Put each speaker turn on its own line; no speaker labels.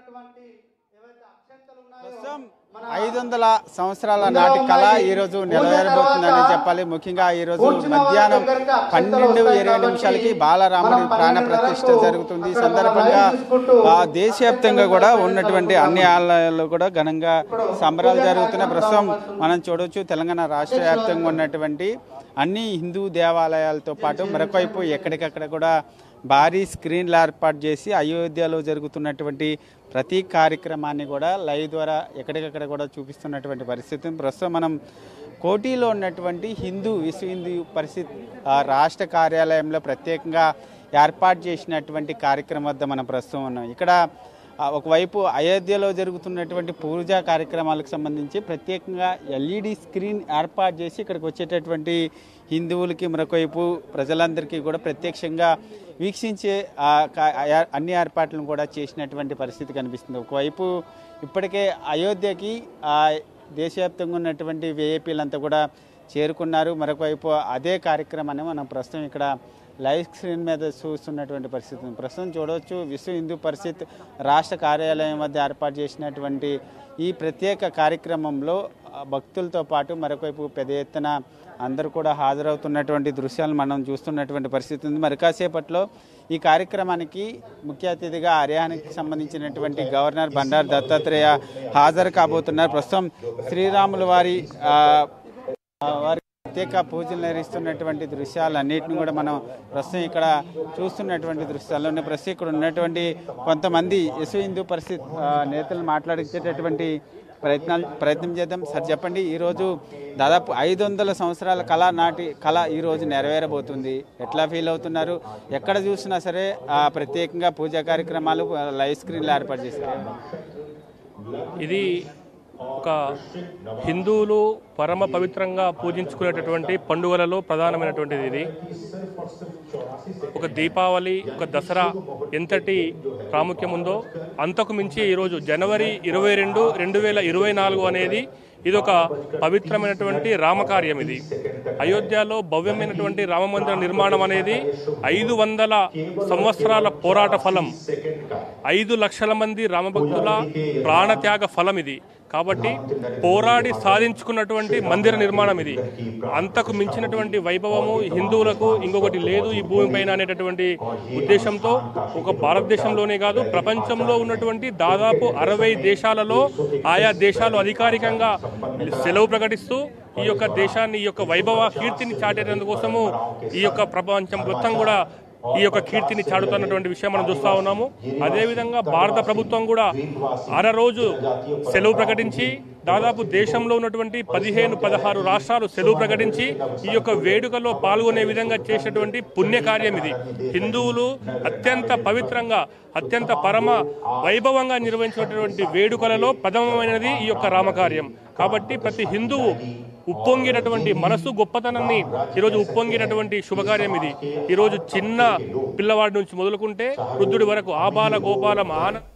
ఉన్నటువంటి ఏవైతే అక్షంతలు ఉన్నాయో
ప్రస్తుతం ఐదు వందల సంవత్సరాల నాటి కళ ఈ రోజు నెరవేరబోతుందని చెప్పాలి ముఖ్యంగా ఈ రోజు మధ్యాహ్నం పన్నెండు ఇరవై నిమిషాలకి బాలరాముడి ప్రాణ ప్రతిష్ఠ జరుగుతుంది ఈ సందర్భంగా ఆ, దేశవ్యాప్తంగా కూడా ఉన్నటువంటి అన్ని ఆలయాల్లో కూడా ఘనంగా సంబరాలు జరుగుతున్నాయి ప్రస్తుతం మనం చూడొచ్చు తెలంగాణ రాష్ట్ర వ్యాప్తంగా ఉన్నటువంటి అన్ని హిందూ దేవాలయాలతో పాటు మరొక వైపు ఎక్కడికక్కడ కూడా భారీ స్క్రీన్లు ఏర్పాటు చేసి అయోధ్యలో జరుగుతున్నటువంటి ప్రతి కార్యక్రమాన్ని కూడా లైవ్ ద్వారా ఎక్కడికక్కడ కూడా చూపిస్తున్నటువంటి పరిస్థితి ప్రస్తుతం మనం కోటిలో ఉన్నటువంటి హిందూ విశ్వ హిందూ పరిస్థితి ఆ, రాష్ట్ర కార్యాలయంలో ప్రత్యేకంగా ఏర్పాటు చేసినటువంటి కార్యక్రమం వద్ద మనం ప్రస్తుతం ఉన్నాం ఇక్కడ ఆ, ఒకవైపు అయోధ్యలో జరుగుతున్నటువంటి పూజా కార్యక్రమాలకు సంబంధించి ప్రత్యేకంగా ఎల్ఈడి స్క్రీన్ ఏర్పాటు చేసి ఇక్కడికి వచ్చేటటువంటి హిందువులకి మరొకవైపు ప్రజలందరికీ కూడా ప్రత్యక్షంగా వీక్షించే ఆ, కా- ఆ- అన్ని ఏర్పాట్లను కూడా చేసినటువంటి పరిస్థితి కనిపిస్తుంది ఒకవైపు ఇప్పటికే అయోధ్యకి ఆ, దేశవ్యాప్తంగా ఉన్నటువంటి వేఏపీలంతా కూడా చేరుకున్నారు మరొకవైపు అదే కార్యక్రమాన్ని మనం ప్రస్తుతం ఇక్కడ లైవ్ స్క్రీన్ మీద చూస్తున్నటువంటి పరిస్థితి ఉంది. ప్రస్తుతం చూడవచ్చు విశ్వ హిందూ పరిషత్ రాష్ట్ర కార్యాలయం వద్ద ఏర్పాటు చేసినటువంటి ఈ ప్రత్యేక కార్యక్రమంలో ఆ, భక్తులతో పాటు మరొకవైపు పెద్ద ఎత్తున అందరూ కూడా హాజరవుతున్నటువంటి దృశ్యాలు మనం చూస్తున్నటువంటి పరిస్థితి ఉంది మరి కాసేపట్లో ఈ కార్యక్రమానికి ముఖ్య అతిథిగా హర్యానాకి సంబంధించినటువంటి గవర్నర్ బండారు దత్తాత్రేయ హాజరు కాబోతున్నారు ప్రస్తుతం శ్రీరాముల వారి ఆ, ఆ, వారి ప్రత్యేక పూజలు నిర్వహిస్తున్నటువంటి దృశ్యాలన్నింటిని కూడా మనం ప్రస్తుతం ఇక్కడ చూస్తున్నటువంటి దృశ్యాల్లోనే ప్రస్తుతం ఇక్కడ ఉన్నటువంటి కొంతమంది యశు హిందూ పరిస్థితి ఆ, నేతలు మాట్లాడించేటటువంటి ప్రయత్నాలు ప్రయత్నం చేద్దాం సార్ చెప్పండి ఈరోజు దాదాపు ఐదు వందల సంవత్సరాల కళ నాటి కళ ఈరోజు నెరవేరబోతుంది ఎట్లా ఫీల్ అవుతున్నారు ఎక్కడ చూసినా సరే ఆ, ప్రత్యేకంగా పూజా కార్యక్రమాలు ఆ, లైవ్ స్క్రీన్లు ఏర్పాటు చేశారు
ఇది ఒక హిందువులు పరమ పవిత్రంగా పూజించుకునేటటువంటి పండుగలలో ప్రధానమైనటువంటిది ఇది ఒక దీపావళి ఒక దసరా ఎంతటి ప్రాముఖ్యం ఉందో అంతకు మించి ఈరోజు జనవరి ఇరవై రెండు రెండు వేల ఇరవై నాలుగు అనేది ఇది ఒక పవిత్రమైనటువంటి రామకార్యం ఇది అయోధ్యలో భవ్యమైనటువంటి రామమందిర నిర్మాణం అనేది ఐదు వందల సంవత్సరాల పోరాట ఫలం ఐదు లక్షల మంది రామభక్తుల ప్రాణత్యాగ ఫలం ఇది కాబట్టి పోరాడి సాధించుకున్నటువంటి మందిర నిర్మాణం ఇది అంతకు మించినటువంటి వైభవము హిందువులకు ఇంకొకటి లేదు ఈ భూమిపైన అనేటటువంటి ఉద్దేశంతో ఒక భారతదేశంలోనే కాదు ప్రపంచంలో ఉన్నటువంటి దాదాపు అరవై దేశాలలో ఆయా దేశాలు అధికారికంగా సెలవు ప్రకటిస్తూ ఈ యొక్క దేశాన్ని ఈ యొక్క వైభవ కీర్తిని చాటేందుకోసము ఈ యొక్క ప్రపంచం మొత్తం కూడా ఈ యొక్క కీర్తిని చాటుతున్నటువంటి విషయం మనం చూస్తా ఉన్నాము అదేవిధంగా భారత ప్రభుత్వం కూడా అర రోజు సెలవు ప్రకటించి దాదాపు దేశంలో ఉన్నటువంటి పదిహేను పదహారు రాష్ట్రాలు సెలవు ప్రకటించి ఈ యొక్క వేడుకలో పాల్గొనే విధంగా చేసేటువంటి పుణ్యకార్యం ఇది హిందువులు అత్యంత పవిత్రంగా అత్యంత పరమ వైభవంగా నిర్వహించినటువంటి వేడుకలలో ప్రథమమైనది ఈ యొక్క రామకార్యం కాబట్టి ప్రతి హిందువు ఉప్పొంగినటువంటి మనసు గొప్పతనాన్ని ఈరోజు ఉప్పొంగినటువంటి శుభకార్యం ఇది ఈరోజు చిన్న పిల్లవాడి నుంచి మొదలుకుంటే వృద్ధుడి వరకు ఆబాల గోపాలం ఆన